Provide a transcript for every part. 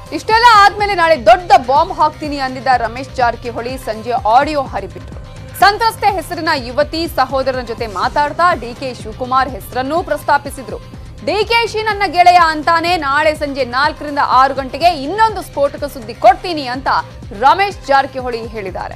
ಇಷ್ಟೆಲ್ಲ ಆದ್ಮೇಲೆ ನಾಳೆ ದೊಡ್ಡ ಬಾಂಬ್ ಹಾಕ್ತೀನಿ ಅಂದಿದ್ದ ರಮೇಶ್ ಜಾರಕಿಹೊಳಿ ಸಂಜೆ ಆಡಿಯೋ ಹರಿಬಿಟ್ರು ಸಂತ್ರಸ್ತೆ ಹೆಸರಿನ ಯುವತಿ ಸಹೋದರನ ಜೊತೆ ಮಾತಾಡ್ತಾ ಡಿಕೆ ಶಿವಕುಮಾರ್ ಹೆಸರನ್ನೂ ಪ್ರಸ್ತಾಪಿಸಿದ್ರು ಡಿಕೆಶಿ ನನ್ನ ಗೆಳೆಯ ಅಂತಾನೆ ನಾಳೆ ಸಂಜೆ ನಾಲ್ಕರಿಂದ ಆರು ಗಂಟೆಗೆ ಇನ್ನೊಂದು ಸ್ಫೋಟಕ ಸುದ್ದಿ ಕೊಡ್ತೀನಿ ಅಂತ ರಮೇಶ್ ಜಾರಕಿಹೊಳಿ ಹೇಳಿದ್ದಾರೆ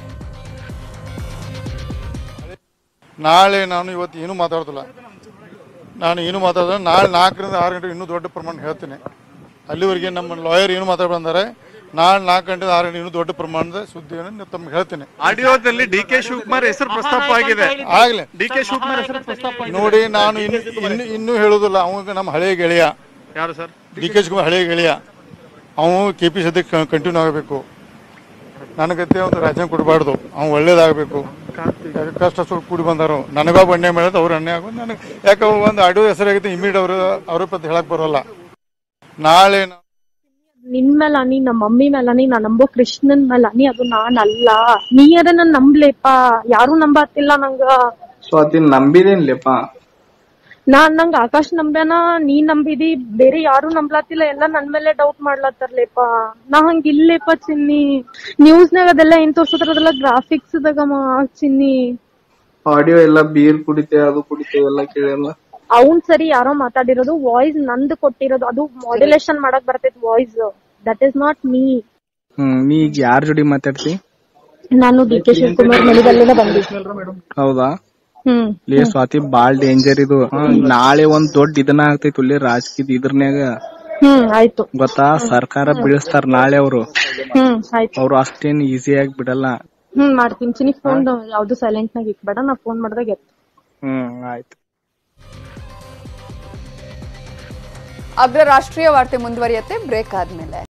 ನಾಳೆ ನಾನು ಇವತ್ತು ಏನೂ ಮಾತಾಡೋದಿಲ್ಲ ನಾನು ಏನು ಮಾತಾಡೋದಿಲ್ಲ ನಾಳೆ ನಾಲ್ಕರಿಂದ ಆರು ಗಂಟೆ ಇನ್ನೂ ದೊಡ್ಡ ಪ್ರಮಾಣ ಹೇಳ್ತೀನಿ ಅಲ್ಲಿವರೆಗೆ ನಮ್ಮ ಲಾಯರ್ ಏನು ಮಾತಾಡಿ ಬಂದಾರೆ ನಾಳೆ ನಾಲ್ಕು ಗಂಟೆ ಆರು ಗಂಟೆ ಇನ್ನೂ ದೊಡ್ಡ ಪ್ರಮಾಣದ ಸುದ್ದಿಯನ್ನು ತಮ್ಗೆ ಹೇಳ್ತೀನಿ ಆಡಿಯೋದಲ್ಲಿ ಡಿ ಕೆ ಶಿವಕುಮಾರ್ ಹೆಸರು ಪ್ರಸ್ತಾಪ ಆಗಿದೆ ಆಗ್ಲಿ ಡಿ ಕೆ ಶಿವಕುಮಾರ್ ಹೆಸರು ಪ್ರಸ್ತಾಪ ಆಗಿದೆ ನೋಡಿ ನಾನು ಇನ್ನು ಇನ್ನು ಇನ್ನೂ ಹೇಳೋದಿಲ್ಲ ಅವಾಗ ನಮ್ಮ ಹಳೆಯ ಗೆಳೆಯ ಯಾರು ಸರ್ ಡಿ ಕೆ ಶಿವಕುಮಾರ್ ಹಳೆಯ ಗೆಳೆಯ ಅವನು ಕೆ ಪಿ ಸದ್ಯಕ್ಕೆ ಕಂಟಿನ್ಯೂ ಆಗಬೇಕು ನನಗತ್ತೆ ಒಂದು ರಾಜ್ಯ ಕೊಡಬಾರ್ದು ಅವ್ನು ಒಳ್ಳೇದಾಗಬೇಕು ಕಷ್ಟ ಸುಖ ಕೂಡಿ ಬಂದಾರು ನನಗೊಬ್ಬ ಅನ್ಯಾಯ ಮಾಡಿದ್ರೆ ಅವ್ರು ಅನ್ಯಾಯ ಆಗೋದು ನನಗೆ ಯಾಕೆ ಅವ್ರು ಒಂದು ಆಡಿಯೋ ಹೆಸರಾಗಿತ್ತು ಇಮಿಡಿಯೇಟ್ ಅವರು ಅವ್ರ ಪತ್ತೆ ಹೇಳಕ್ ಬರೋಲ್ಲ ನಾಳೆ ನಾ- ನಿನ್ ಮೇಲ ನೀ ನಮ್ಮ ಮಮ್ಮಿ ಮೇಲ ನೀ ನಾ ನಂಬೋ ಕೃಷ್ಣನ್ ಮೇಲ ನೀ ಅದು ನಾನ್ ಅಲ್ಲ ನೀ ಅದ ನನ್ ನಂಬ್ಲೇಪ ಯಾರು ನಂಬತ್ತಿಲ್ಲ ನಂಗ ಸ್ವಾತಿ ನಂಬಿದೇನ್ಲಿಪ್ಪ ನಾನ್ ನಂಗ್ ಆಕಾಶ್ ನಂಬ್ಯಾನ ನೀ ನಂಬಿದಿ ಬೇರೆ ಯಾರು ನಂಬ್ಲಾತಿಲ್ಲ ಎಲ್ಲಾ ನನ್ ಮೇಲೆ ಡೌಟ್ ಮಾಡ್ಲತ್ತಾರ್ಲೇಪ ನಾ ಹಂಗ ಇಲ್ಲೇಪ ಚಿನ್ನಿ ನ್ಯೂಸ್ನಾಗ ಅದೆಲ್ಲ ಏನ್ ತೋರ್ಸತ್ರ ಅದೆಲ್ಲ ಗ್ರಾಫಿಕ್ಸ್ ದಾಗ ಚಿನ್ನಿ ಆಡಿಯೋ ಎಲ್ಲ ಬೀರ್ ಕುಡಿತೆ ಅದು ಕುಡಿತೆ ಎಲ್ಲ ಕೇಳಲ್ಲ ಅವ್ನ್ ಸರಿ ಯಾರೋ ಮಾತಾಡಿರೋದು ವಾಯ್ಸ್ ನಂದು ಕೊಟ್ಟಿರೋದು ಅದು ಮಾಡ್ಯುಲೇಷನ್ ಮಾಡಕ್ ಬರ್ತೈತ್ voice that is not me hmm ನೀ ಈಗ ಯಾರ ಜೋಡಿ ಮಾತಾಡ್ತಿ ನಾನು ಡಿ ಕೆ ಶಿವಕುಮಾರ್ ಮಳಿದಲ್ಲೇನೆ ಬಂದಿದ್ದೆ ಹೌದಾ ಹ್ಮ್ ಲೇ ಸ್ವಾತಿ ಬಾಳ್ ಡೇಂಜರ್ ಇದು ಹ್ಮ್, ನಾಳೆ ಒಂದ್ ದೊಡ್ಡ ಇದನ್ನ ಆಗ್ತೈತಿ ಇಲ್ಲಿ ರಾಜಕೀಯ ಇದ್ರನ್ಯಾಗ ಹ್ಮ್ ಆಯ್ತು ಗೊತ್ತಾ ಸರ್ಕಾರ ಬೀಳಿಸ್ತಾರ ನಾಳೆ ಅವರು ಹ್ಮ್ ಆಯ್ತು ಅವ್ರು ಅಷ್ಟೇನ್ ಈಸಿಯಾಗಿ ಬಿಡಲ್ಲ ಹ್ಮ್ ಮಾಡ್ತೀನಿ ಚಿನಿ ಫೋನ್ ಯಾವ್ದು ಸೈಲೆಂಟ್ ನಾಗ ಇಕ್ಬೇಡ ನಾ ಫೋನ್ ಮಾಡ್ದಾಗ ಎತ್ತು ಹ್ಮ್ ಆಯ್ತು ಅಗ್ರ ರಾಷ್ಟ್ರೀಯ ವಾರ್ತೆ ಮುಂದುವರಿಯುತ್ತೆ ಬ್ರೇಕ್ ಆದ್ಮೇಲೆ